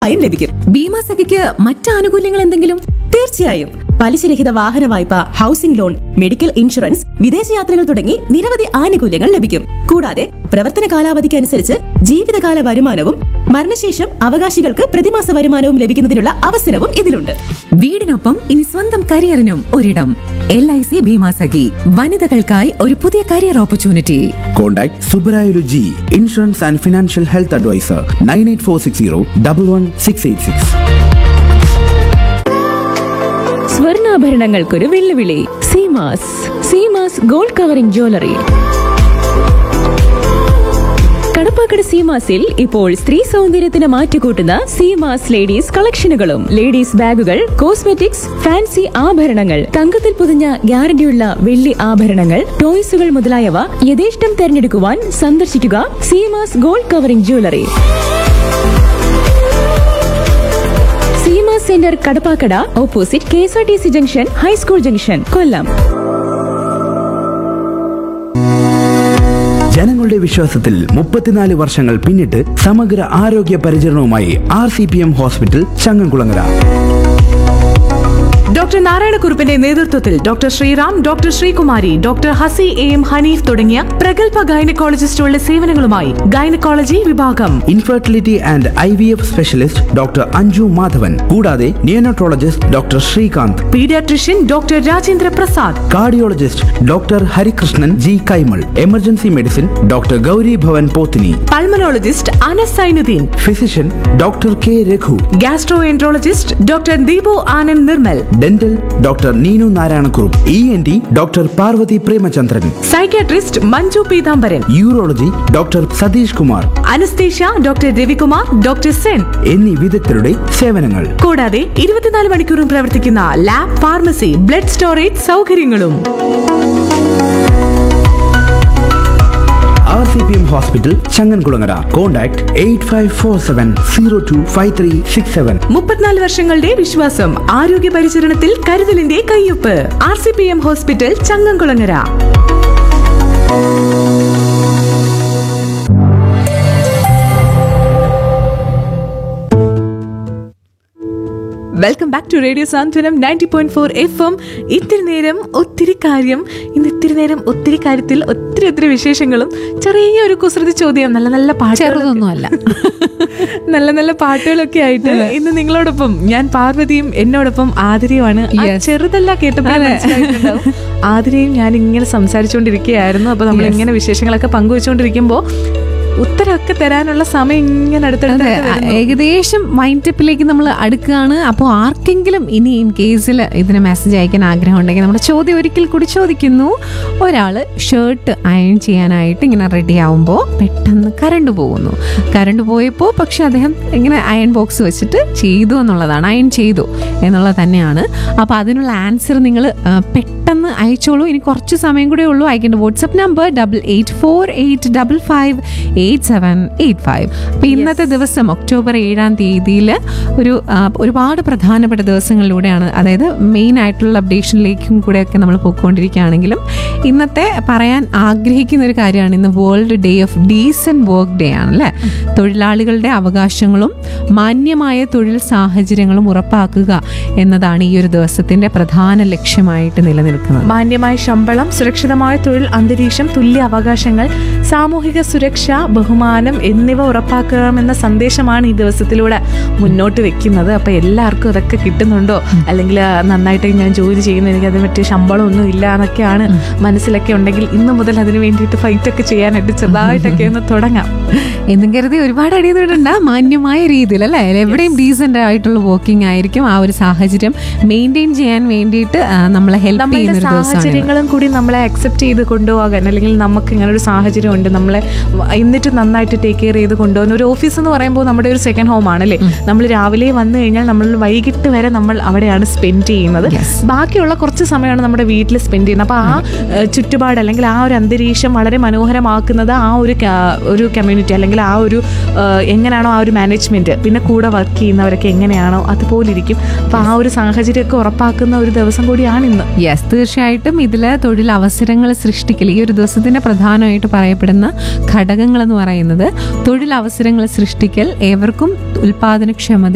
ഉറപ്പായും ലഭിക്കും ബീമാസഖിക്ക് മറ്റ് ആനുകൂല്യങ്ങൾ എന്തെങ്കിലും തീർച്ചയായും പലിശരഹിത വാഹന വായ്പ ഹൗസിംഗ് ലോൺ മെഡിക്കൽ ഇൻഷുറൻസ് വിദേശയാത്രകൾ തുടങ്ങി നിരവധി ആനുകൂല്യങ്ങൾ ലഭിക്കും കൂടാതെ പ്രവർത്തന കാലാവധിക്ക് അനുസരിച്ച് ജീവിതകാല വരുമാനവും മരണശേഷം അവകാശികൾക്ക് പ്രതിമാസ വരുമാനവും ലഭിക്കുന്നതിനുള്ള അവസരവും ഇതിലുണ്ട് വീടിനൊപ്പം ഇനി സ്വന്തം കരിയറിനും ഒരിടം എൽ ഐ സി ഭീമാസഖി വനിതകൾക്കായി ഒരു പുതിയ career opportunity Contact Subarayulu G, Insurance and Financial Health Advisor, 98460 11686. സ്വർണ്ണാഭരണങ്ങൾക്കൊരു വെല്ലുവിളി Seemas Seemas gold covering jewellery Kadappakkada സീമാസിൽ ഇപ്പോൾ സ്ത്രീ സൗന്ദര്യത്തിന് മാറ്റുകൂട്ടുന്ന സീമാസ് ലേഡീസ് കളക്ഷനുകളും ലേഡീസ് ബാഗുകൾ കോസ്മെറ്റിക്സ് ഫാൻസി ആഭരണങ്ങൾ തങ്കത്തിൽ പൊതിഞ്ഞ ഗ്യാരണ്ടിയുള്ള വെള്ളി ആഭരണങ്ങൾ ടോയ്സുകൾ മുതലായവ യഥേഷ്ടം തെരഞ്ഞെടുക്കുവാൻ സന്ദർശിക്കുക Seemas gold covering jewellery Seema center Kadappakkada opposite K S R T C junction high school junction Kollam ജനങ്ങളുടെ വിശ്വാസത്തിൽ മുപ്പത്തിനാല് വർഷങ്ങൾ പിന്നിട്ട് സമഗ്ര ആരോഗ്യ പരിചരണവുമായി R C P M hospital Changamkulangara doctor നാരായണക്കുറുപ്പിന്റെ നേതൃത്വത്തിൽ doctor Sreeram doctor Sreekumari doctor Hasi A M Haneef തുടങ്ങിയ പ്രഗത്ഭ ഗൈനക്കോളജിസ്റ്റുകളുടെ സേവനങ്ങളുമായി ഗൈനക്കോളജി വിഭാഗം infertility and I V F specialist doctor Anju Madhavan കൂടാതെ neonatologist doctor Srikanth paediatrician doctor Rajendra Prasad cardiologist doctor Harikrishnan G Kaimal emergency medicine doctor Gauri Bhavan Pothini pulmonologist Anas Zainuddin physician doctor K Raghu gastroenterologist doctor Deepu Anand Nirmal dental doctor Neenu Narayanakurup E N T doctor Parvathy Premachandran psychiatrist Manju Peethambaran urology doctor Satheesh Kumar anaesthesia doctor Ravikumar doctor Sen എന്നീ വിദഗ്ധരുടെ സേവനങ്ങൾ കൂടാതെ ഇരുപത്തിനാല് മണിക്കൂറും പ്രവർത്തിക്കുന്ന lab pharmacy blood storage സൗകര്യങ്ങളും R C P M hospital Changankulangara contact eight five four seven zero to five three six seven മുപ്പത്തിനാല് വർഷങ്ങളുടെ വിശ്വാസം ആരോഗ്യ പരിചരണത്തിൽ കരുതലിന്റെ കയ്യൊപ്പ് R C P M hospital Changamkulangara welcome back to radio Santhwanam ninety point four F M ഇത്തിരി നേരം ഒത്തിരി കാര്യം ഇന്ന് ഇത്തിരി നേരം ഒത്തിരി കാര്യത്തിൽ ഒത്തിരി ഒത്തിരി വിശേഷങ്ങളും ചെറിയൊരു കുസൃതി ചോദ്യം നല്ല നല്ല പാട്ടുകളൊക്കെ- ചെറുതൊന്നുമല്ല. നല്ല നല്ല പാട്ടുകളൊക്കെ ആയിട്ട് ഇന്ന് നിങ്ങളോടൊപ്പം ഞാൻ പാർവതിയും എന്നോടൊപ്പം ആതിരയുമാണ് ആ Yes. ചെറുതല്ല കേട്ടപ്പോൾ മനസ്സിലായിട്ടുണ്ടാവും ആതിരയും ഞാൻ ഇങ്ങനെ സംസാരിച്ചുകൊണ്ടിരിക്കുകയായിരുന്നു അപ്പൊ നമ്മൾ ഇങ്ങനെ വിശേഷങ്ങളൊക്കെ പങ്കുവെച്ചുകൊണ്ടിരിക്കുമ്പോൾ ഉത്തരമൊക്കെ തരാനുള്ള സമയം ഇങ്ങനെ അടുത്തടുത്ത് അതെ വരുന്നു. ഏകദേശം മൈൻഡപ്പിലേക്ക് നമ്മൾ അടുക്കുകയാണ് അപ്പോൾ ആർക്കെങ്കിലും ഇനി ഇൻ കേസിൽ ഇതിന് മെസ്സേജ് അയക്കാൻ ആഗ്രഹം ഉണ്ടെങ്കിൽ നമ്മുടെ ചോദ്യം ഒരിക്കൽ കൂടി ചോദിക്കുന്നു ഒരാൾ ഷർട്ട് അയൺ ചെയ്യാനായിട്ട് ഇങ്ങനെ റെഡി ആവുമ്പോൾ പെട്ടെന്ന് കറണ്ട് പോകുന്നു കറണ്ട് പോയപ്പോൾ പക്ഷെ അദ്ദേഹം ഇങ്ങനെ അയൺ ബോക്സ് വെച്ചിട്ട് ചെയ്തു എന്നുള്ളതാണ് അയൺ ചെയ്തു എന്നുള്ളത് തന്നെയാണ് അപ്പോൾ അതിനുള്ള ആൻസർ നിങ്ങൾ പെട്ടെന്ന് അയച്ചോളൂ ഇനി കുറച്ച് സമയം കൂടെ ഉള്ളൂ അയക്കേണ്ട WhatsApp number double eight four eight double five eight seven eight five അപ്പം ഇന്നത്തെ ദിവസം ഒക്ടോബർ ഏഴാം തീയതിയിൽ ഒരു ആ, ഒരുപാട് പ്രധാനപ്പെട്ട ദിവസങ്ങളിലൂടെയാണ് അതായത് മെയിൻ ആയിട്ടുള്ള അപ്ഡേഷനിലേക്കും കൂടെയൊക്കെ നമ്മൾ പോയിക്കൊണ്ടിരിക്കുകയാണെങ്കിലും ഇന്നത്തെ പറയാൻ ആഗ്രഹിക്കുന്ന ഒരു കാര്യമാണ് ഇന്ന് world day of decent work day ആണ് അല്ലേ തൊഴിലാളികളുടെ അവകാശങ്ങളും മാന്യമായ തൊഴിൽ സാഹചര്യങ്ങളും ഉറപ്പാക്കുക എന്നതാണ് ഈ ഒരു ദിവസത്തിന്റെ പ്രധാന ലക്ഷ്യമായിട്ട് നിലനിൽക്കുന്നത് മാന്യമായ ശമ്പളം സുരക്ഷിതമായ തൊഴിൽ അന്തരീക്ഷം തുല്യ അവകാശങ്ങൾ സാമൂഹിക സുരക്ഷ ബഹുമാനം എന്നിവ ഉറപ്പാക്കണമെന്ന സന്ദേശമാണ് ഈ ദിവസത്തിലൂടെ മുന്നോട്ട് വെക്കുന്നത് അപ്പൊ എല്ലാവർക്കും അതൊക്കെ കിട്ടുന്നുണ്ടോ അല്ലെങ്കിൽ നന്നായിട്ട് ഞാൻ ജോലി ചെയ്യുന്നു എനിക്ക് അതിന് പറ്റിയ ശമ്പളം ഒന്നും ഇല്ല എന്നൊക്കെയാണ് മനസ്സിലൊക്കെ ഉണ്ടെങ്കിൽ ഇന്ന് മുതൽ അതിന് വേണ്ടിയിട്ട് ഫൈറ്റ് ഒക്കെ ചെയ്യാനായിട്ട് ചെറുതായിട്ടൊക്കെ ഒന്ന് തുടങ്ങാം എന്നും കരുതി ഒരുപാട് അടിയതോടുണ്ട് മാന്യമായ രീതിയിൽ അല്ലേ എവിടെയും ഡീസന്റ് ആയിട്ടുള്ള വർക്കിംഗ് ആയിരിക്കും ആ ഒരു സാഹചര്യം മെയിൻറ്റെയിൻ ചെയ്യാൻ വേണ്ടിയിട്ട് ആ, നമ്മളെ ഹെൽപ്പ് നമ്മളുടെ ചെയ്യുന്ന ഒരു ദിവസമാണ് സാഹചര്യങ്ങളും കൂടി നമ്മളെ അക്സെപ്റ്റ് ചെയ്ത് കൊണ്ടുപോകാൻ അല്ലെങ്കിൽ നമുക്ക് ഇങ്ങനെ ഒരു സാഹചര്യം ഉണ്ട് നമ്മളെ വ- എന്നിട്ട് നന്നായിട്ട് ടേക്ക് കെയർ ചെയ്ത് കൊണ്ടുപോകുന്ന ഒരു ഓഫീസ് എന്ന് പറയുമ്പോൾ നമ്മുടെ ഒരു സെക്കൻഡ് ഹോം ആണല്ലേ നമ്മൾ രാവിലെ വന്നു കഴിഞ്ഞാൽ നമ്മൾ വൈകിട്ട് വരെ നമ്മൾ അവിടെയാണ് സ്പെൻഡ് ചെയ്യുന്നത് ബാക്കിയുള്ള കുറച്ച് സമയമാണ് നമ്മുടെ വീട്ടിൽ സ്പെൻഡ് ചെയ്യുന്നത് അപ്പോൾ ആ ഏഹ്, ചുറ്റുപാട് അല്ലെങ്കിൽ ആ ഒരു അന്തരീക്ഷം വളരെ മനോഹരമാക്കുന്നത് ആ ഒരു ക- ഒരു കമ്മ്യൂണിറ്റി അല്ലെങ്കിൽ ആ ഒരു ഏഹ്, എങ്ങനെയാണോ ആ ഒരു മാനേജ്മെന്റ് പിന്നെ കൂടെ വർക്ക് ചെയ്യുന്നവരൊക്കെ എങ്ങനെയാണോ അതുപോലെ ഇരിക്കും അപ്പോൾ ആ ഒരു സാഹചര്യമൊക്കെ ഉറപ്പാക്കുന്ന ഒരു ദിവസം കൂടിയാണ് ഇന്ന് യെസ് തീർച്ചയായിട്ടും ഇതിൽ തൊഴിൽ അവസരങ്ങൾ സൃഷ്ടിക്കൽ ഈ ഒരു ദിവസത്തിന്റെ പ്രധാനമായിട്ട് പറയപ്പെടുന്ന ഘടകങ്ങൾ എന്ന് പറയുന്നത് തൊഴിൽ അവസരങ്ങൾ സൃഷ്ടിക്കൽ ഏവർക്കും ഉൽപാദനക്ഷമത